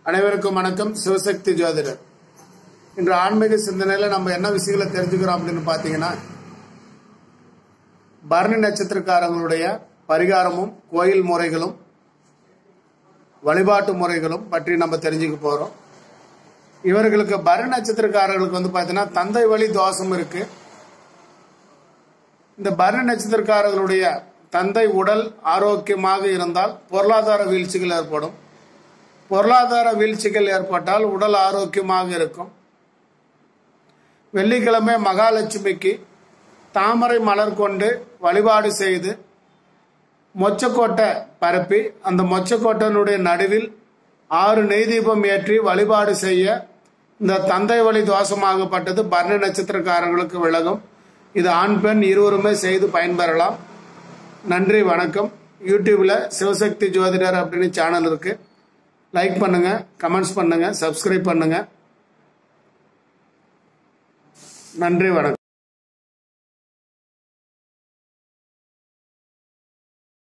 அனைவருக்கும் வணக்கம் சிவசக்தி ஜோதிடர் இன்று ஆன்மீக சிந்தனையில நம்ம என்ன விஷயங்களை தெரிஞ்சுக்கிறோம் அப்படின்னு பார்த்தீங்கன்னா பரணி நட்சத்திரக்காரங்களுடைய பரிகாரமும் கோயில் முறைகளும் வழிபாட்டு முறைகளும் பற்றி நம்ம தெரிஞ்சுக்க போறோம் இவர்களுக்கு பரணி நட்சத்திரக்காரர்களுக்கு வந்து பார்த்தீங்கன்னா தந்தை வழி தோஷம் இருக்கு இந்த பரணி நட்சத்திரக்காரர்களுடைய தந்தை உடல் ஆரோக்கியமாக இருந்தால் பொருளாதார வீழ்ச்சிகள் ஏற்படும் பொருளாதார வீழ்ச்சிகள் ஏற்பட்டால் உடல் ஆரோக்கியமாக இருக்கும் வெள்ளிக்கிழமை மகாலட்சுமிக்கு தாமரை மலர் கொண்டு வழிபாடு செய்து மொச்சக்கோட்டை பரப்பி அந்த மொச்சக்கோட்டையினுடைய நடுவில் ஆறு நெய் தீபம் ஏற்றி வழிபாடு செய்ய இந்த தந்தை வழி தோஷமாகப்பட்டது பரணி நட்சத்திரக்காரர்களுக்கு விலகும் இது ஆண் பெண் இருவருமே செய்து பயன்பெறலாம் நன்றி வணக்கம் யூடியூப்ல சிவசக்தி ஜோதிடர் அப்படின்னு சேனல் இருக்கு லைக் பண்ணுங்க கமெண்ட்ஸ் பண்ணுங்க சப்ஸ்கிரைப் பண்ணுங்க நன்றி வணக்கம்